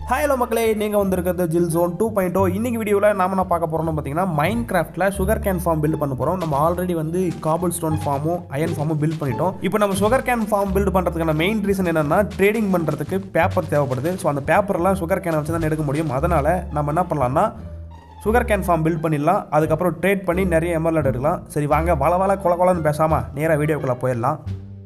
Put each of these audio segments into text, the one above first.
hello மக்களே நீங்கள் வந்திருக்கிறது ஜில் ஜோன் டூ பாயிண்ட் ஓ இன்னைக்கு வீடியோவில் நாம என்ன பார்க்க போகிறோம்னு பார்த்தீங்கன்னா மைண்ட் கிராஃப்ட்டில் சுகர் கேன் ஃபார்ம் பில்ட் பண்ண போகிறோம் நம்ம ஆல்ரெடி வந்து காபிள் ஸ்டோன் ஃபார்மும் அயன் ஃபார்மும் பில்ட் பண்ணிட்டோம் இப்போ நம்ம சுகர் கேன் ஃபார்ம் பில்ட் பண்ணுறதுக்கான மெயின் ரீசன் என்னன்னா ட்ரேடிங் பண்ணுறதுக்கு பேப்பர் தேவைப்படுது ஸோ அந்த பேப்பர்லாம் சுகர் கேனை வச்சு தான் எடுக்க முடியும் அதனால் நம்ம என்ன பண்ணலாம்னா சுகர் கேன் ஃபார்ம் பில்ட் பண்ணிடலாம் அதுக்கப்புறம் ட்ரேட் பண்ணி நிறைய எமர்லட் எடுக்கலாம் சரி வாங்க வள வள கொல கொலன்னு பேசாமல் நேராக வீடியோக்குள்ளே போயிடலாம்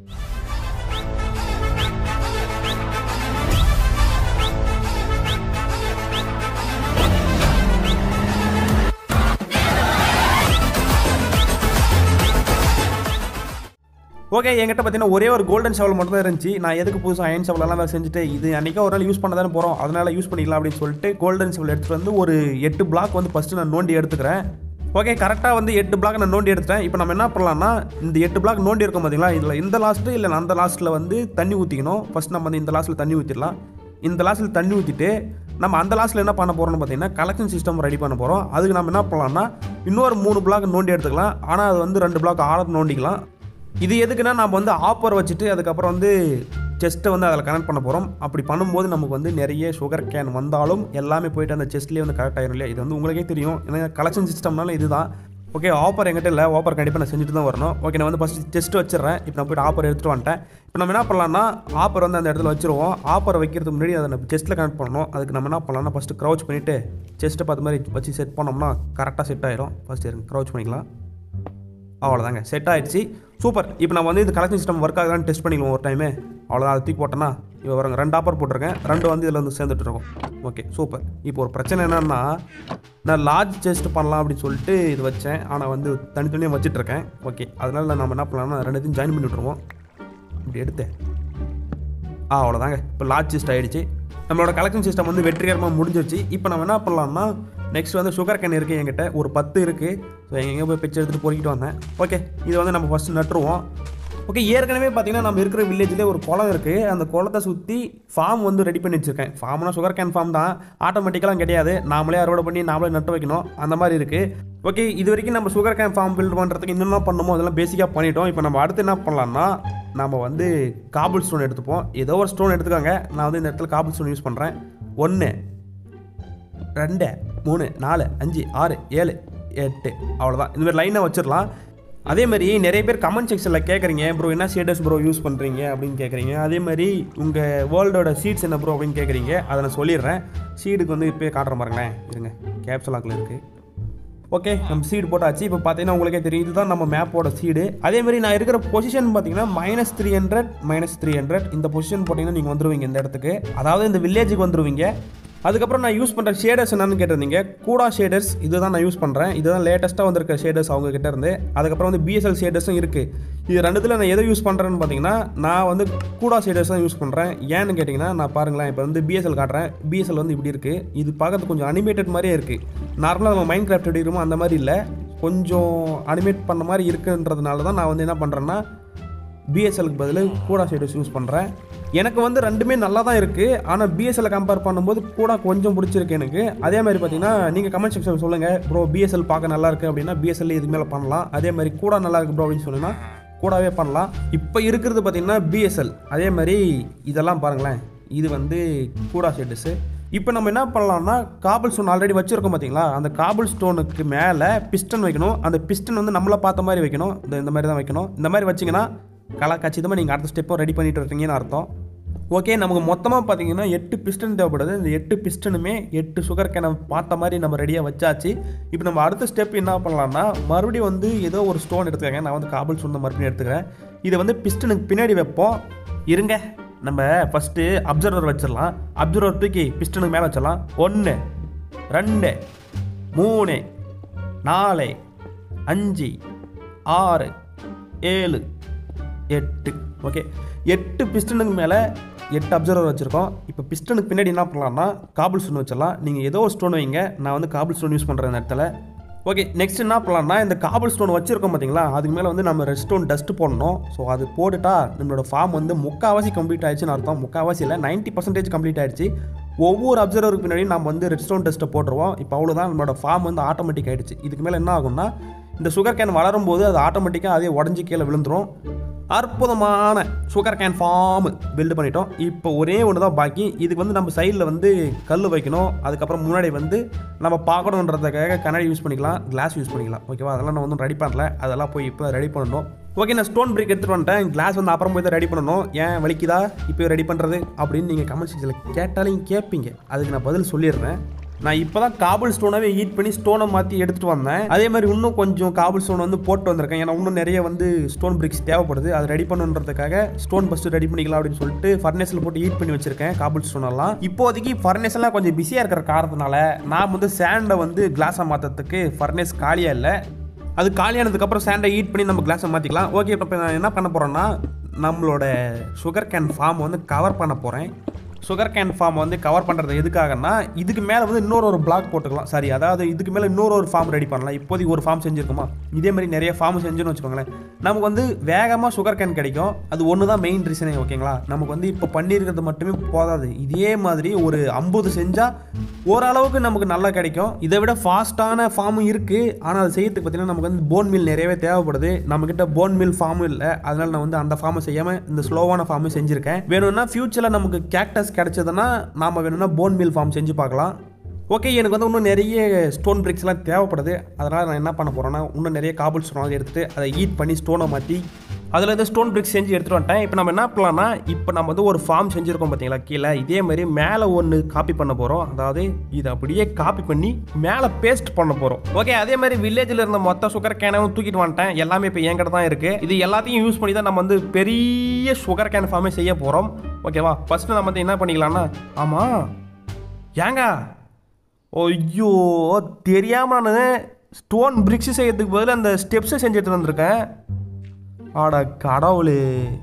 ஓகே என்கிட்ட பார்த்தீங்கன்னா ஒரே ஒரு கோல்டன் ஷவல் மட்டும் தான் இருந்துச்சு நான் எதுக்கு புதுசாக அயன் ஷவலெல்லாம் வேறு செஞ்சுட்டு இது அன்றைக்கி ஒரு நாள் யூஸ் பண்ண தானே போகிறோம் அதனால் யூஸ் பண்ணிக்கலாம் அப்படின்னு சொல்லிட்டு கோல்டன் ஷவல் எடுத்துகிட்டு வந்து ஒரு எட்டு பிளாக் வந்து ஃபஸ்ட்டு நான் நோண்டி எடுத்துக்கிறேன் ஓகே கரெக்டாக வந்து எட்டு பிளாக் நான் நோண்டி எடுத்துட்டேன் இப்போ நம்ம என்ன பண்ணலாம்னா இந்த எட்டு பிளாக் நோண்டி இருக்கும் பார்த்தீங்களா இதில் இந்த லாஸ்ட்டு இல்லை அந்த லாஸ்ட்டில் வந்து தண்ணி ஊற்றிக்கணும் ஃபஸ்ட் நம்ம வந்து இந்த லாஸ்ட்டில் தண்ணி ஊற்றிடலாம் இந்த லாஸ்ட்டில் தண்ணி ஊற்றிட்டு நம்ம அந்த லாஸ்ட்டில் என்ன பண்ண போகிறோம்னு பார்த்தீங்கன்னா கலெக்ஷன் சிஸ்டம் ரெடி பண்ண போகிறோம் அதுக்கு நம்ம என்ன பண்ணலாம்னா இன்னொரு மூணு பிளாக் நோண்டி எடுத்துக்கலாம் ஆனால் அது வந்து ரெண்டு பிளாக் ஆழத்து நோண்டிக்கலாம் இது எதுக்குன்னா நம்ம வந்து ஆப்பர் வச்சுட்டு அதுக்கப்புறம் வந்து செஸ்ட்டை வந்து அதில் கனெக்ட் பண்ண போகிறோம் அப்படி பண்ணும்போது நமக்கு வந்து நிறைய சுகர் கேன் வந்தாலும் எல்லாமே போயிட்டு அந்த செஸ்ட்லேயே வந்து கரெக்ட் ஆயிரும் இல்லையா இது வந்து உங்களுக்கே தெரியும் ஏன்னா கலெக்ஷன் சிஸ்டம்னால இதுதான் ஓகே ஆப்பர் என்கிட்ட இல்லை ஆப்பர் கண்டிப்பாக நான் செஞ்சுட்டு தான் வரணும் ஓகே நான் வந்து ஃபஸ்ட்டு டெஸ்ட் வச்சிடுறேன் இப்போ நான் போய்ட்டு ஆப்பர் எடுத்துகிட்டு வந்துட்டேன் இப்போ நம்ம என்ன பண்ணலாம்னா ஆப்பர் வந்து அந்த இடத்துல வச்சிருவோம் ஆப்பர் வைக்கிறதுக்கு முன்னாடி அதை நம்ம செஸ்ட்டில் கனெக்ட் பண்ணணும் அதுக்கு நம்ம என்ன பண்ணலாம்னா ஃபஸ்ட்டு க்ரௌச் பண்ணிவிட்டு செஸ்ட்டை பார்த்த மாதிரி வச்சு செட் பண்ணோம்னா கரெக்டாக செட் ஆயிரும் ஃபஸ்ட்டு இருங்க க்ரௌச் பண்ணிக்கலாம் அவ்வளோதாங்க செட் ஆயிடுச்சு சூப்பர் இப்போ நம்ம வந்து இந்த கலெக்ஷன் சிஸ்டம் ஒர்க் ஆகுதான்னு டெஸ்ட் பண்ணிக்கலாம் ஒரு டைமு அவ்வளோதான் அதை தூக்கி போட்டோன்னா இப்போ வரங்க ரெண்டு ஆப்பர் போட்டிருக்கேன் ரெண்டு வந்து இதில் வந்து சேர்ந்துட்டு இருக்கோம் ஓகே சூப்பர் இப்போ ஒரு பிரச்சனை என்னன்னா நான் லார்ஜ் செஸ்ட் பண்ணலாம் அப்படின்னு சொல்லிட்டு இது வச்சேன் ஆனால் வந்து தனித்தனியாக வச்சுட்டு இருக்கேன் ஓகே அதனால நம்ம என்ன பண்ணலாம்னா ரெண்டுத்தையும் ஜாயின் பண்ணி விட்ருவோம் இப்படி எடுத்தேன் ஆ அவ்வளோதாங்க இப்போ லார்ஜ் செஸ்ட் ஆகிடுச்சு நம்மளோட கலெக்ஷன் சிஸ்டம் வந்து வெற்றிகரமாக முடிஞ்சிருச்சு இப்போ நம்ம என்ன பண்ணலாம்னா நெக்ஸ்ட் வந்து சுகர் கேன் இருக்குது என்கிட்ட ஒரு பத்து இருக்குது ஸோ எங்கெங்கே போய் பிச்சை எடுத்துகிட்டு பொறுக்கிட்டு வந்தேன் ஓகே இது வந்து நம்ம ஃபஸ்ட்டு நட்டுருவோம் ஓகே ஏற்கனவே பார்த்தீங்கன்னா நம்ம இருக்கிற வில்லேஜ்லேயே ஒரு குளம் இருக்குது அந்த குளத்தை சுற்றி ஃபார்ம் வந்து ரெடி பண்ணி வச்சுருக்கேன் ஃபார்ம்னா சுகர் கேன் ஃபார்ம் தான் ஆட்டோமேட்டிக்கலாக கிடையாது நாமளே அறுவடை பண்ணி நாமளே நட்டு வைக்கணும் அந்த மாதிரி இருக்குது ஓகே இது வரைக்கும் நம்ம சுகர் கேன் ஃபார்ம் பில்ட் பண்ணுறதுக்கு இன்னும் பண்ணுமோ அதெல்லாம் பேசிக்காக பண்ணிட்டோம் இப்போ நம்ம அடுத்து என்ன பண்ணலாம்னா நம்ம வந்து காபிள் ஸ்டோன் எடுத்துப்போம் ஏதோ ஒரு ஸ்டோன் எடுத்துக்காங்க நான் வந்து இந்த இடத்துல காபிள் ஸ்டோன் யூஸ் பண்ணுறேன் ஒன்று ரெண்டு மூணு நாலு அஞ்சு ஆறு ஏழு எட்டு அவ்வளோதான் இந்த மாதிரி லைனாக வச்சிடலாம் அதே மாதிரி நிறைய பேர் கமெண்ட் செக்ஷனில் கேட்குறீங்க ப்ரோ என்ன ஷேடர்ஸ் ப்ரோ யூஸ் பண்ணுறீங்க அப்படின்னு கேட்குறீங்க அதே மாதிரி உங்கள் வேர்ல்டோட சீட்ஸ் என்ன ப்ரோ அப்படின்னு கேட்குறீங்க அதை நான் சொல்லிடுறேன் சீடுக்கு வந்து இப்போயே காட்டுற பாருங்களேன் இருங்க கேப்சலாக்கில் இருக்குது ஓகே நம்ம சீடு போட்டாச்சு இப்போ பார்த்தீங்கன்னா உங்களுக்கே தெரியும் இதுதான் நம்ம மேப்போட சீடு அதே மாதிரி நான் இருக்கிற பொசிஷன் பார்த்தீங்கன்னா minus three hundred minus three hundred இந்த பொசிஷன் போட்டிங்கன்னா நீங்கள் வந்துருவீங்க இந்த இடத்துக்கு அதாவது இந்த வில்லேஜுக்கு வந்துருவீங்க அதுக்கப்புறம் நான் யூஸ் பண்ணுற ஷேடர்ஸ் என்னன்னு கேட்டிருந்தீங்க கூடா ஷேடர்ஸ் இதுதான் நான் யூஸ் பண்ணுறேன் இதுதான் லேட்டஸ்ட்டாக வந்திருக்க ஷேடர்ஸ் அவங்க கிட்ட இருந்து அதுக்கப்புறம் வந்து பிஎஸ்எல் ஷேடர்ஸும் இருக்குது இது ரெண்டுத்தில் நான் எதை யூஸ் பண்ணுறேன்னு பார்த்தீங்கன்னா நான் வந்து கூடா ஷேடர்ஸ் தான் யூஸ் பண்ணுறேன் ஏன்னு கேட்டிங்கன்னா நான் பாருங்களேன் இப்போ வந்து பிஎஸ்எல் காட்டுறேன் பிஎஸ்எல் வந்து இப்படி இருக்குது இது பார்க்கறதுக்கு கொஞ்சம் அனிமேட்டட் மாதிரியே இருக்குது நார்மலாக நம்ம மைண்ட் கிராஃப்ட் எடுக்கிறோமோ அந்த மாதிரி இல்லை கொஞ்சம் அனிமேட் பண்ண மாதிரி இருக்குன்றதுனால தான் நான் வந்து என்ன பண்ணுறேன்னா பிஎஸ்எலுக்கு பதில் கூடா ஷேடர்ஸ் யூஸ் பண்ணுறேன் எனக்கு வந்து ரெண்டுமே நல்லா தான் இருக்குது ஆனால் பிஎஸ்எல் கம்பேர் பண்ணும்போது கூட கொஞ்சம் பிடிச்சிருக்கு எனக்கு அதே மாதிரி பார்த்தீங்கன்னா நீங்கள் கமெண்ட் செக்ஷன் சொல்லுங்கள் ப்ரோ பிஎஸ்எல் பார்க்க நல்லா இருக்குது அப்படின்னா பிஎஸ்எல் இது மேலே பண்ணலாம் அதே மாதிரி கூட நல்லா இருக்குது ப்ரோ அப்படின்னு சொன்னீங்கன்னா கூடவே பண்ணலாம் இப்போ இருக்கிறது பார்த்தீங்கன்னா பிஎஸ்எல் அதே மாதிரி இதெல்லாம் பாருங்களேன் இது வந்து கூடா ஷேடர்ஸு இப்போ நம்ம என்ன பண்ணலாம்னா காபிள் ஸ்டோன் ஆல்ரெடி வச்சுருக்கோம் பார்த்தீங்களா அந்த காபிள் ஸ்டோனுக்கு மேலே பிஸ்டன் வைக்கணும் அந்த பிஸ்டன் வந்து நம்மளை பார்த்த மாதிரி வைக்கணும் இந்த இந்த மாதிரி தான் வைக்கணும் இந்த மாதிரி வச்சிங்கன்னா கலா கச்சிதமாக நீங்கள் அடுத்த ஸ்டெப்பும் ரெடி பண்ணிட்டு இருக்கீங்கன்னு அர்த்தம் ஓகே நமக்கு மொத்தமாக பார்த்தீங்கன்னா எட்டு பிஸ்டன் தேவைப்படுது இந்த எட்டு பிஸ்டனுமே எட்டு சுகர் கேனை பார்த்த மாதிரி நம்ம ரெடியாக வச்சாச்சு இப்போ நம்ம அடுத்த ஸ்டெப் என்ன பண்ணலாம்னா மறுபடியும் வந்து ஏதோ ஒரு ஸ்டோன் எடுத்துக்கங்க நான் வந்து காபிள் ஸ்டோன் மறுபடியும் எடுத்துக்கிறேன் இதை வந்து பிஸ்டனுக்கு பின்னாடி வைப்போம் இருங்க நம்ம ஃபஸ்ட்டு அப்சர்வர் வச்சிடலாம் அப்சர்வர் தூக்கி பிஸ்டனுக்கு மேலே வச்சிடலாம் ஒன்று ரெண்டு மூணு நாலு அஞ்சு ஆறு ஏழு எட்டு ஓகே எட்டு பிஸ்டனுக்கு மேலே எட்டு அப்சர்வர் வச்சுருக்கோம் இப்போ பிஸ்டனுக்கு பின்னாடி என்ன பண்ணலாம்னா காபிள் ஸ்டோன் வச்சிடலாம் நீங்கள் ஏதோ ஒரு ஸ்டோன் வைங்க நான் வந்து காபிள் ஸ்டோன் யூஸ் பண்ணுறேன் இந்த இடத்துல ஓகே நெக்ஸ்ட் என்ன பண்ணலாம்னா இந்த காபிள் ஸ்டோன் வச்சிருக்கோம் பார்த்தீங்களா அதுக்கு மேலே வந்து நம்ம ரெட் ஸ்டோன் டஸ்ட் போடணும் ஸோ அது போட்டுட்டா நம்மளோட ஃபார்ம் வந்து முக்காவாசி கம்ப்ளீட் ஆயிடுச்சுன்னு அர்த்தம் முக்காவாசி இல்லை நைன்ட்டி பர்சன்டேஜ் கம்ப்ளீட் ஆயிடுச்சு ஒவ்வொரு அப்சர்வருக்கு பின்னாடி நம்ம வந்து ரெட் ஸ்டோன் டெஸ்ட்டை போட்டுருவோம் இப்போ அவ்வளோதான் நம்மளோட ஃபார்ம் வந்து ஆட்டோமேட்டிக் ஆயிடுச்சு இதுக்கு மேலே என்ன ஆகும்னா இந்த சுகர் கேன் வளரும் போது அது ஆட்டோமேட்டிக்காக அதே உடஞ்சி கீழே விழுந்துரும் அற்புதமான சுகர் கேன் ஃபார்ம் பில்டு பண்ணிட்டோம் இப்போ ஒரே ஒன்று தான் பாக்கி இதுக்கு வந்து நம்ம சைடில் வந்து கல் வைக்கணும் அதுக்கப்புறம் முன்னாடி வந்து நம்ம பார்க்கணுன்றதுக்காக கண்ணாடி யூஸ் பண்ணிக்கலாம் கிளாஸ் யூஸ் பண்ணிக்கலாம் ஓகேவா அதெல்லாம் நான் வந்து ரெடி பண்ணல அதெல்லாம் போய் இப்போ ரெடி பண்ணணும் ஓகே நான் ஸ்டோன் பிரேக் எடுத்துகிட்டு வந்துட்டேன் கிளாஸ் வந்து அப்புறம் போய் தான் ரெடி பண்ணணும் ஏன் வலிக்குதா இப்போ ரெடி பண்ணுறது அப்படின்னு நீங்கள் கமெண்ட் செக்ஷனில் கேட்டாலும் கேட்பீங்க அதுக்கு நான் பதில் சொல்லிடுறேன் நான் இப்போ தான் காபிள் ஸ்டோனாவே ஹீட் பண்ணி ஸ்டோனை மாற்றி எடுத்துகிட்டு வந்தேன் அதே மாதிரி இன்னும் கொஞ்சம் காபிள் ஸ்டோன் வந்து போட்டு வந்திருக்கேன் ஏன்னா இன்னும் நிறைய வந்து ஸ்டோன் பிரிக்ஸ் தேவைப்படுது அதை ரெடி பண்ணுன்றதுக்காக ஸ்டோன் ஃபஸ்ட்டு ரெடி பண்ணிக்கலாம் அப்படின்னு சொல்லிட்டு ஃபர்னேஸில் போட்டு ஹீட் பண்ணி வச்சிருக்கேன் காபிள் ஸ்டோன் எல்லாம் இப்போதைக்கு ஃபர்னேஸ் எல்லாம் கொஞ்சம் பிஸியாக இருக்கிற காரணத்தினால நான் வந்து சேண்டை வந்து கிளாஸாக மாற்றுறதுக்கு ஃபர்னேஸ் காலியாக இல்லை அது காலியானதுக்கப்புறம் சேண்டை ஹீட் பண்ணி நம்ம கிளாஸை மாற்றிக்கலாம் ஓகே இப்போ நான் என்ன பண்ண போகிறேன்னா நம்மளோட சுகர் கேன் ஃபார்ம் வந்து கவர் பண்ண போகிறேன் சுகர் கேன் ஃபார்ம் வந்து கவர் பண்ணுறது எதுக்காகன்னா இதுக்கு மேலே வந்து இன்னொரு ஒரு பிளாக் போட்டுக்கலாம் சரி அதாவது இதுக்கு மேலே இன்னொரு ஒரு ஃபார்ம் ரெடி பண்ணலாம் இப்போதைக்கு ஒரு ஃபார்ம் செஞ்சுருக்கோமா இதே மாதிரி நிறைய ஃபார்ம் செஞ்சுன்னு வச்சுக்கோங்களேன் நமக்கு வந்து வேகமாக சுகர் கேன் கிடைக்கும் அது ஒன்று தான் மெயின் ரீசனே ஓகேங்களா நமக்கு வந்து இப்போ பண்ணியிருக்கிறது மட்டுமே போதாது இதே மாதிரி ஒரு ஐம்பது செஞ்சால் ஓரளவுக்கு நமக்கு நல்லா கிடைக்கும் இதை விட ஃபாஸ்ட்டான ஃபார்மும் இருக்குது ஆனால் அது செய்யறதுக்கு பார்த்தீங்கன்னா நமக்கு வந்து போன் மில் நிறையவே தேவைப்படுது நம்மக்கிட்ட போன் மில் ஃபார்மும் இல்லை அதனால நான் வந்து அந்த ஃபார்மை செய்யாமல் இந்த ஸ்லோவான ஃபார்மும் செஞ்சுருக்கேன் வேணும்னா ஃபியூச்சரில் நமக்கு கேக்டஸ் கிடைச்சதுன்னா நாம் வேணும்னா போன் மில் ஃபார்ம் செஞ்சு பார்க்கலாம் ஓகே எனக்கு வந்து இன்னும் நிறைய ஸ்டோன் பிரிக்ஸ்லாம் தேவைப்படுது அதனால் நான் என்ன பண்ண போகிறேன்னா இன்னும் நிறைய காபுல் ஸ்டோன் எடுத்துகிட்டு அதை ஹீட் பண்ணி ஸ்டோனை மாற்றி அதில் இருந்து ஸ்டோன் பிரிக்ஸ் செஞ்சு எடுத்துகிட்டு வந்துட்டேன் இப்போ நம்ம என்ன பண்ணலாம்னா இப்போ நம்ம வந்து ஒரு ஃபார்ம் செஞ்சுருக்கோம் பார்த்தீங்களா கீழே இதே மாதிரி மேலே ஒன்று காப்பி பண்ண போகிறோம் அதாவது இதை அப்படியே காப்பி பண்ணி மேலே பேஸ்ட் பண்ண போகிறோம் ஓகே அதே மாதிரி வில்லேஜில் இருந்த மொத்த சுகர் கேனவும் தூக்கிட்டு வந்துட்டேன் எல்லாமே இப்போ என்கிட்ட தான் இருக்குது இது எல்லாத்தையும் யூஸ் பண்ணி தான் நம்ம வந்து பெரிய சுகர் கேன் ஃபார்மே செய்ய போகிறோம் ஓகேவா ஃபஸ்ட்டு நம்ம வந்து என்ன பண்ணிக்கலாம்னா ஆமாம் ஏங்க ஐயோ தெரியாம நான் ஸ்டோன் பிரிக்ஸ் செய்யறதுக்கு பதில் அந்த ஸ்டெப்ஸை செஞ்சு எடுத்துட்டு வந்திருக்கேன் ஆடா கடவுளே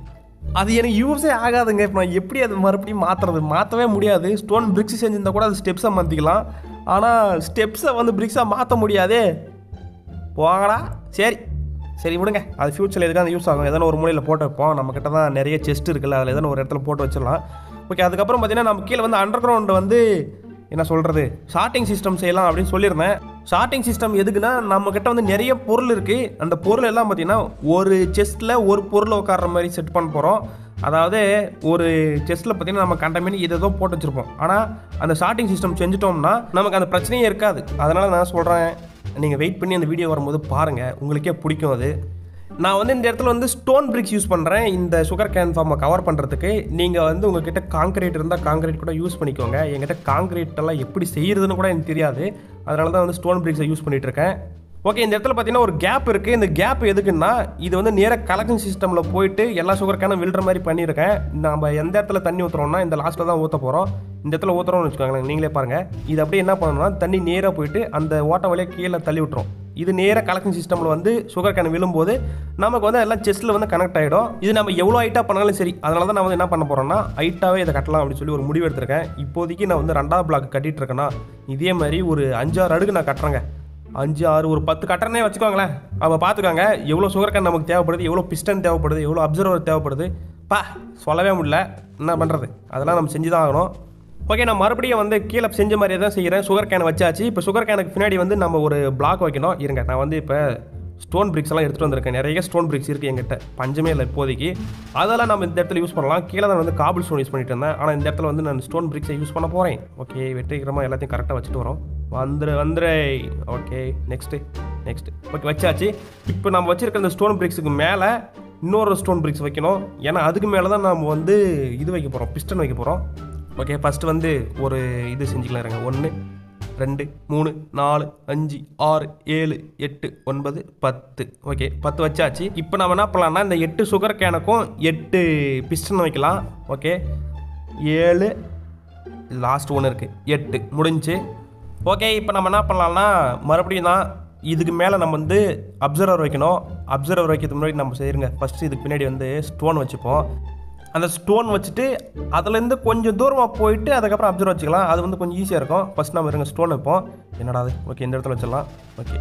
அது எனக்கு யூஸே ஆகாதுங்க இப்போ நான் எப்படி அது மறுபடியும் மாற்றுறது மாற்றவே முடியாது ஸ்டோன் பிரிக்ஸ் செஞ்சிருந்தா கூட அது ஸ்டெப்ஸை மாற்றிக்கலாம் ஆனால் ஸ்டெப்ஸை வந்து பிரிக்ஸாக மாற்ற முடியாதே போங்கடா சரி சரி விடுங்க அது ஃப்யூச்சரில் எதுக்காக யூஸ் ஆகும் எதனா ஒரு மூலையில் போட்டு வைப்போம் நம்மக்கிட்ட தான் நிறைய செஸ்ட் இருக்குல்ல அதில் எதனா ஒரு இடத்துல போட்டு வச்சிடலாம் ஓகே அதுக்கப்புறம் பார்த்தீங்கன்னா நம்ம கீழே வந்து அண்டர் கிரவுண்ட் வந்து என்ன சொல்கிறது ஷார்ட்டிங் சிஸ்டம் செய்யலாம் அப்படின்னு சொல்லியிருந்தேன் ஷார்ட்டிங் சிஸ்டம் எதுக்குன்னா நம்மக்கிட்ட வந்து நிறைய பொருள் இருக்குது அந்த பொருள் எல்லாம் பார்த்தீங்கன்னா ஒரு செஸ்ட்டில் ஒரு பொருளை உட்கார்ற மாதிரி செட் பண்ண போகிறோம் அதாவது ஒரு செஸ்ட்டில் பார்த்தீங்கன்னா நம்ம கண்டமேனி இதை ஏதோ போட்டு வச்சுருப்போம் ஆனால் அந்த ஷார்ட்டிங் சிஸ்டம் செஞ்சுட்டோம்னா நமக்கு அந்த பிரச்சனையே இருக்காது அதனால் நான் சொல்கிறேன் நீங்கள் வெயிட் பண்ணி அந்த வீடியோ வரும்போது பாருங்கள் உங்களுக்கே பிடிக்கும் அது நான் வந்து இந்த இடத்துல வந்து ஸ்டோன் பிரிக்ஸ் யூஸ் பண்ணுறேன் இந்த சுகர் கேன் ஃபார்மை கவர் பண்ணுறதுக்கு நீங்கள் வந்து உங்ககிட்ட காங்கிரீட் இருந்தால் காங்கிரீட் கூட யூஸ் பண்ணிக்கோங்க என்கிட்ட காங்கிரீட் எல்லாம் எப்படி செய்யறதுன்னு கூட எனக்கு தெரியாது அதனால தான் வந்து ஸ்டோன் பிரிக்ஸை யூஸ் பண்ணிட்டு இருக்கேன் ஓகே இந்த இடத்துல பார்த்தீங்கன்னா ஒரு கேப் இருக்குது இந்த கேப் எதுக்குன்னா இது வந்து நேராக கலெக்ஷன் சிஸ்டமில் போயிட்டு எல்லா சுகர் கேனும் விழுற மாதிரி பண்ணியிருக்கேன் நம்ம எந்த இடத்துல தண்ணி ஊற்றுறோம்னா இந்த லாஸ்ட்டில் தான் ஊற்ற போகிறோம் இந்த இடத்துல ஊற்றுறோம்னு வச்சுக்கோங்களேன் நீங்களே பாருங்கள் இது அப்படியே என்ன பண்ணணும்னா தண்ணி நேராக போயிட்டு அந்த ஓட்ட வழியாக கீழே தள்ளி விட்டுரும் இது நேராக கலெக்ஷன் சிஸ்டமில் வந்து சுகர் கேன் விழும்போது நமக்கு வந்து எல்லாம் செஸ்ட்டில் வந்து கனெக்ட் ஆகிடும் இது நம்ம எவ்வளோ ஹைட்டாக பண்ணாலும் சரி அதனால தான் நான் வந்து என்ன பண்ண போகிறேன்னா ஹைட்டாகவே இதை கட்டலாம் அப்படின்னு சொல்லி ஒரு முடிவு எடுத்திருக்கேன் இப்போதைக்கு நான் வந்து ரெண்டாவது பிளாக் கட்டிட்டு இருக்கேன்னா இதே மாதிரி ஒரு அஞ்சாறு அடுக்கு நான் கட்டுறேங்க அஞ்சு ஆறு ஒரு பத்து கட்டணே வச்சுக்கோங்களேன் அவங்க பார்த்துக்கோங்க எவ்வளோ சுகர் கேன் நமக்கு தேவைப்படுது எவ்வளோ பிஸ்டன் தேவைப்படுது எவ்வளோ அப்சர்வர் தேவைப்படுது பா சொல்லவே முடியல என்ன பண்ணுறது அதெல்லாம் நம்ம செஞ்சு தான் ஆகணும் ஓகே நான் மறுபடியும் வந்து கீழே செஞ்ச மாதிரியே தான் செய்கிறேன் சுகர் கேனை வச்சாச்சு இப்போ சுகர் கேனுக்கு பின்னாடி வந்து நம்ம ஒரு பிளாக் வைக்கணும் இருங்க நான் வந்து இப்போ ஸ்டோன் பிரிக்ஸ் எல்லாம் எடுத்துகிட்டு வந்திருக்கேன் நிறைய ஸ்டோன் பிரிக்ஸ் இருக்குது எங்கிட்ட பஞ்சமே இல்லை இப்போதைக்கு அதெல்லாம் நம்ம இந்த இடத்துல யூஸ் பண்ணலாம் கீழே தான் வந்து காபிள் ஸ்டோன் யூஸ் பண்ணிட்டு இருந்தேன் ஆனால் இந்த இடத்துல வந்து நான் ஸ்டோன் பிரிக்ஸை யூஸ் பண்ண போகிறேன் ஓகே வெற்றிகரமாக எல்லாத்தையும் கரெக்டாக வச்சுட்டு வரோம் வந்துரு வந்துரு ஓகே நெக்ஸ்ட்டு நெக்ஸ்ட் ஓகே வச்சாச்சு இப்போ நம்ம வச்சிருக்க இந்த ஸ்டோன் பிரிக்ஸுக்கு மேலே இன்னொரு ஸ்டோன் பிரிக்ஸ் வைக்கணும் ஏன்னா அதுக்கு மேலே தான் நம்ம வந்து இது வைக்க போகிறோம் பிஸ்டன் வைக்க போகிறோம் ஓகே ஃபஸ்ட்டு வந்து ஒரு இது செஞ்சுக்கலாம் இருங்க ஒன்று ரெண்டு மூணு நாலு அஞ்சு ஆறு ஏழு எட்டு ஒன்பது பத்து ஓகே பத்து வச்சாச்சு இப்போ நம்ம என்ன பண்ணலாம்னா இந்த எட்டு சுகர் கேனுக்கும் எட்டு பிஸ்டன் வைக்கலாம் ஓகே ஏழு லாஸ்ட் ஒன்று இருக்குது எட்டு முடிஞ்சு ஓகே இப்போ நம்ம என்ன பண்ணலாம்னா மறுபடியும் தான் இதுக்கு மேலே நம்ம வந்து அப்சர்வர் வைக்கணும் அப்சர்வர் வைக்கிறதுக்கு முன்னாடி நம்ம செய்யுங்க ஃபஸ்ட்டு இதுக்கு பின்னாடி வந்து ஸ்டோன் வச்சுப்போம் அந்த ஸ்டோன் வச்சுட்டு அதுலேருந்து கொஞ்சம் தூரமாக போயிட்டு அதுக்கப்புறம் அப்சர்வ் வச்சுக்கலாம் அது வந்து கொஞ்சம் ஈஸியாக இருக்கும் ஃபஸ்ட் நம்ம இருங்க ஸ்டோன் வைப்போம் என்னடா அது ஓகே இந்த இடத்துல வச்சிடலாம் ஓகே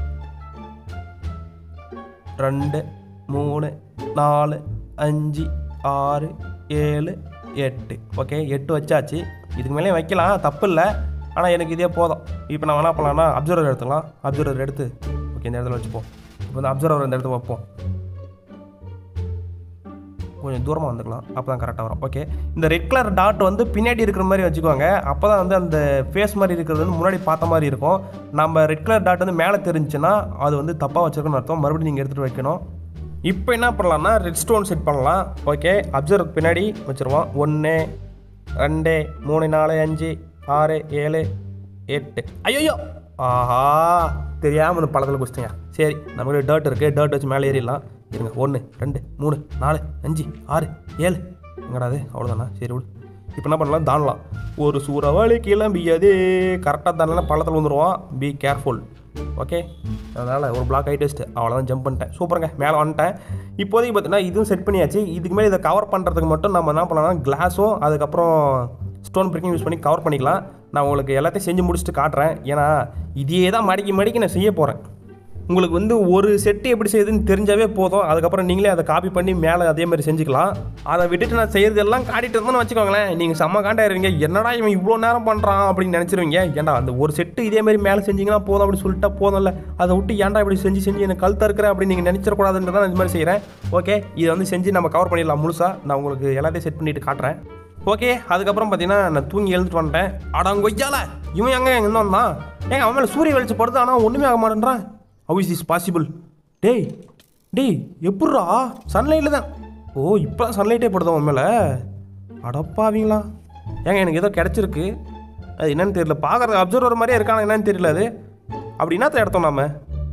ரெண்டு மூணு நாலு அஞ்சு ஆறு ஏழு எட்டு ஓகே எட்டு வச்சாச்சு இதுக்கு மேலே வைக்கலாம் தப்பு இல்லை ஆனால் எனக்கு இதே போதும் இப்போ நம்ம என்ன பண்ணலாம்னா அப்சர்வர் எடுத்துக்கலாம் அப்சர்வர் எடுத்து ஓகே இந்த இடத்துல வச்சுப்போம் இப்போ வந்து அப்சர்வர் இந்த இடத்துல வைப்போம் கொஞ்சம் தூரமாக வந்துக்கலாம் அப்போ தான் கரெக்டாக வரும் ஓகே இந்த ரெட் கலர் டாட் வந்து பின்னாடி இருக்கிற மாதிரி வச்சுக்கோங்க அப்போ தான் வந்து அந்த ஃபேஸ் மாதிரி இருக்கிறது வந்து முன்னாடி பார்த்த மாதிரி இருக்கும் நம்ம ரெட் கலர் டாட் வந்து மேலே தெரிஞ்சுன்னா அது வந்து தப்பாக வச்சிருக்கணும்னு அர்த்தம் மறுபடியும் நீங்கள் எடுத்துகிட்டு வைக்கணும் இப்போ என்ன பண்ணலாம்னா ரெட் ஸ்டோன் செட் பண்ணலாம் ஓகே அப்சர்வ் பின்னாடி வச்சுருவோம் ஒன்று ரெண்டு மூணு நாலு அஞ்சு ஆறு ஏழு எட்டு ஐயோ ஆஹா தெரியாமல் இந்த பழத்தில் குடிச்சிட்டேங்க சரி நம்மளுடைய டர்ட் இருக்குது டர்ட் வச்சு மேலே ஏறிடலாம் இருங்க ஒன்று ரெண்டு மூணு நாலு அஞ்சு ஆறு ஏழு எங்கடா அது அவ்வளோதானா சரி விடு இப்போ என்ன பண்ணலாம் தாண்டலாம் ஒரு சூறாவளி கிளம்பியது கரெக்டாக தாண்டலாம் பள்ளத்தில் வந்துடுவோம் பி கேர்ஃபுல் ஓகே அதனால் ஒரு பிளாக் ஆகிட்டு வச்சுட்டு அவ்வளோதான் ஜம்ப் பண்ணிட்டேன் சூப்பருங்க மேலே வந்துட்டேன் இப்போதைக்கு பார்த்தீங்கன்னா இதுவும் செட் பண்ணியாச்சு இதுக்கு மேலே இதை கவர் பண்ணுறதுக்கு மட்டும் நம்ம என்ன பண்ணலாம்னா கிளாஸும் அதுக்கப்புறம் ஸ்டோன் பிரிக்கிங் யூஸ் பண்ணி கவர் பண்ணிக்கலாம் நான் உங்களுக்கு எல்லாத்தையும் செஞ்சு முடிச்சுட்டு காட்டுறேன் ஏன்னா இதையே தான் மடிக்கி மடிக்கி நான் செய்ய போகிறேன் உங்களுக்கு வந்து ஒரு செட்டு எப்படி செய்யுதுன்னு தெரிஞ்சாவே போதும் அதுக்கப்புறம் நீங்களே அதை காப்பி பண்ணி மேலே அதே மாதிரி செஞ்சுக்கலாம் அதை விட்டுட்டு நான் செய்யறதெல்லாம் காட்டிட்டு இருந்தோம்னு வச்சுக்கோங்களேன் நீங்கள் செம்ம காண்டாயிருவீங்க என்னடா இவன் இவ்வளோ நேரம் பண்ணுறான் அப்படின்னு நினச்சிருவீங்க ஏன்டா அந்த ஒரு செட்டு இதே மாதிரி மேலே செஞ்சீங்கன்னா போதும் அப்படின்னு சொல்லிட்டா போதும்ல அதை விட்டு ஏன்டா இப்படி செஞ்சு செஞ்சு எனக்கு கழுத்தா இருக்கிற அப்படின்னு நீங்கள் நினச்சிடக்கூடாதுன்றதான் நான் இந்த மாதிரி செய்கிறேன் ஓகே இதை வந்து செஞ்சு நம்ம கவர் பண்ணிடலாம் முழுசாக நான் உங்களுக்கு எல்லாத்தையும் செட் பண்ணிட்டு காட்டுறேன் ஓகே அதுக்கப்புறம் பார்த்தீங்கன்னா நான் தூங்கி எழுந்துட்டு வந்துட்டேன் அடங்கொய்யால இவன் எங்க எங்க வந்தான் ஏங்க அவன் மேலே சூரிய வெளிச்சம் படுது ஆனால் ஒன்றுமே ஆக மாட்டேன்றான் ஹவு இஸ் இஸ் பாசிபிள் டேய் டேய் எப்பட்றா சன்லைட்டில் தான் ஓ இப்போ சன்லைட்டே படுதா உன் மேலே அடப்பாவீங்களா ஏங்க எனக்கு ஏதோ கிடச்சிருக்கு அது என்னன்னு தெரியல பார்க்குறது அப்சர்வர் மாதிரியே இருக்கானா என்னன்னு தெரியல அது அப்படி என்னத்த எடுத்தோம் நாம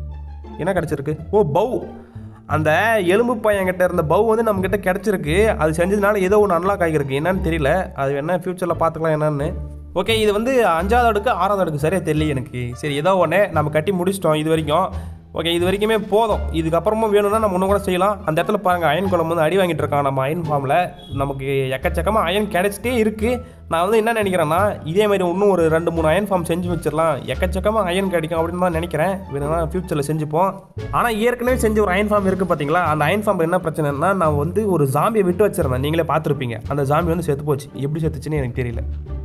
என்ன கிடச்சிருக்கு ஓ பவ் அந்த எலும்பு பையன்கிட்ட இருந்த பவ் வந்து நம்மக்கிட்ட கிடச்சிருக்கு அது செஞ்சதுனால ஏதோ ஒன்று அன்லாக் ஆகிருக்கு என்னன்னு தெரியல அது என்ன ஃப்யூச்சரில் பார்த்துக்கலாம் என்னன்னு ஓகே இது வந்து அஞ்சாவது அடுக்கு ஆறாவது அடுக்கு சரியா தெரியல எனக்கு சரி ஏதோ ஒன்று நம்ம கட்டி முடிச்சிட்டோம் இது வரைக்கும் ஓகே இது வரைக்குமே போதும் இதுக்கப்புறமும் வேணும்னா நம்ம ஒன்று கூட செய்யலாம் அந்த இடத்துல பாருங்கள் அயன் குளம் வந்து அடி வாங்கிட்டு இருக்கான் நம்ம அயன் ஃபார்மில் நமக்கு எக்கச்சக்கமாக அயன் கிடைச்சிட்டே இருக்குது நான் வந்து என்ன நினைக்கிறேன்னா இதே மாதிரி இன்னும் ஒரு ரெண்டு மூணு அயன் ஃபார்ம் செஞ்சு வச்சிடலாம் எக்கச்சக்கமாக அயன் கிடைக்கும் அப்படின்னு தான் நினைக்கிறேன் வேணும்னா ஃப்யூச்சரில் செஞ்சுப்போம் ஆனால் ஏற்கனவே செஞ்ச ஒரு அயன் ஃபார்ம் இருக்குது பார்த்தீங்களா அந்த அயன் ஃபார்ம் என்ன பிரச்சனைனா நான் வந்து ஒரு ஜாம்பியை விட்டு வச்சிருந்தேன் நீங்களே பார்த்துருப்பீங்க அந்த ஜாம்பி வந்து செத்து போச்சு எப்படி செத்துச்சுன்னு எனக்கு தெரியல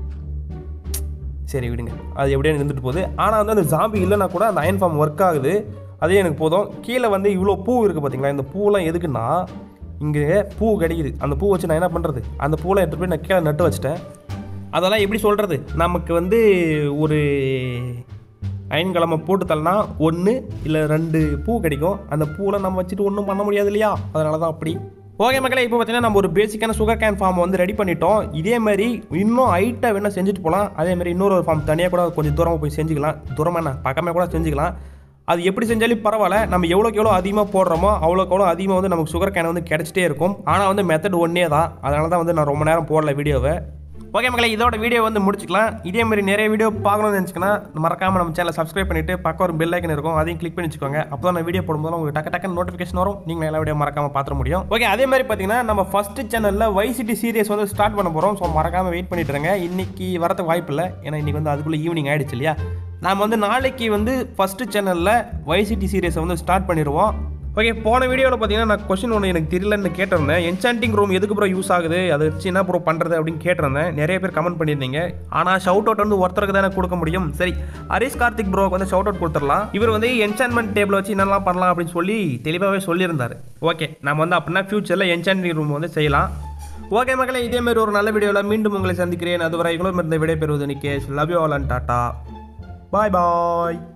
சரி விடுங்க அது எப்படியே இருந்துட்டு போகுது ஆனால் வந்து அந்த ஜாம்பி இல்லைனா கூட அந்த அயன் ஃபார்ம் ஒர்க் ஆகுது அதே எனக்கு போதும் கீழே வந்து இவ்வளோ பூ இருக்குது பார்த்தீங்களா இந்த பூலாம் எதுக்குன்னா இங்கே பூ கிடைக்குது அந்த பூ வச்சு நான் என்ன பண்ணுறது அந்த பூலாம் எடுத்துகிட்டு போய் நான் கீழே நட்டு வச்சிட்டேன் அதெல்லாம் எப்படி சொல்கிறது நமக்கு வந்து ஒரு அயன் கிழமை போட்டு தள்ளனா ஒன்று இல்லை ரெண்டு பூ கிடைக்கும் அந்த பூவில் நம்ம வச்சுட்டு ஒன்றும் பண்ண முடியாது இல்லையா அதனால தான் அப்படி ஓகே மக்களே இப்போ பார்த்தீங்கன்னா நம்ம ஒரு பேசிக்கான சுகர் கேன் ஃபார்ம் வந்து ரெடி பண்ணிட்டோம் இதே மாதிரி இன்னும் ஹைட்டாக வேணால் செஞ்சுட்டு போகலாம் அதே மாதிரி இன்னொரு ஒரு ஃபார்ம் தனியாக கூட கொஞ்சம் தூரமாக போய் செஞ்சுக்கலாம் தூரமாக என்ன பக்கமே கூட செஞ்சுக்கலாம் அது எப்படி செஞ்சாலும் பரவாயில்ல நம்ம எவ்வளோக்கு எவ்வளோ அதிகமாக போடுறோமோ அவ்வளோக்கு எவ்வளோ அதிகமாக வந்து நமக்கு சுகர் கேன் வந்து கிடச்சிட்டே இருக்கும் ஆனால் வந்து மெத்தட் ஒன்றே தான் அதனால தான் வந்து நான் ரொம்ப நேரம் போடல வீடியோவை ஓகே மக்களே இதோட வீடியோ வந்து முடிச்சுக்கலாம் இதே மாதிரி நிறைய வீடியோ பார்க்கணும்னு நினச்சிக்கன்னா மறக்காம நம்ம சேனலை சப்ஸ்கிரைப் பண்ணிட்டு பக்கம் ஒரு பெல் ஐக்கன் இருக்கும் அதையும் கிளிக் பண்ணி வச்சுக்கோங்க அப்போ தான் நான் வீடியோ போடும்போது உங்களுக்கு டக்கு டக்குன்னு நோட்டிஃபிகேஷன் வரும் நீங்கள் எல்லா வீடியோ மறக்காம பார்த்துட முடியும் ஓகே அதே மாதிரி பார்த்தீங்கன்னா நம்ம ஃபர்ஸ்ட் சேனலில் வைசிட்டி சீரியஸ் வந்து ஸ்டார்ட் பண்ண போகிறோம் ஸோ மறக்காம வெயிட் பண்ணிட்டு இருங்க இன்னைக்கு வரதுக்கு வாய்ப்பு இல்லை ஏன்னா இன்னைக்கு வந்து அதுக்குள்ளே ஈவினிங் ஆயிடுச்சு இல்லையா நாம் வந்து நாளைக்கு வந்து ஃபர்ஸ்ட் சேனலில் வைசிட்டி சீரியஸை வந்து ஸ்டார்ட் பண்ணிடுவோம் ஓகே போன வீடியோவில் பார்த்தீங்கன்னா நான் கொஸ்டின் ஒன்று எனக்கு தெரியலன்னு கேட்டிருந்தேன் என்சாண்டிங் ரூம் எதுக்கு ப்ரோ யூஸ் ஆகுது அதை வச்சு என்ன ப்ரோ பண்ணுறது அப்படின்னு கேட்டிருந்தேன் நிறைய பேர் கமெண்ட் பண்ணியிருந்தீங்க ஆனால் ஷவுட் அவுட் வந்து ஒருத்தருக்கு தானே கொடுக்க முடியும் சரி ஹரிஷ் கார்த்திக் ப்ரோக்கு வந்து ஷவுட் அவுட் கொடுத்துடலாம் இவர் வந்து என்சான்மெண்ட் டேபிள் வச்சு என்னெல்லாம் பண்ணலாம் அப்படின்னு சொல்லி தெளிவாகவே சொல்லியிருந்தார் ஓகே நம்ம வந்து அப்படின்னா ஃபியூச்சரில் என்சாண்டிங் ரூம் வந்து செய்யலாம் ஓகே மக்களே இதே மாதிரி ஒரு நல்ல வீடியோவில் மீண்டும் உங்களை சந்திக்கிறேன் அதுவரை இவ்வளோ இருந்த விடைபெறுவது Nikesh love you all and tata bye bye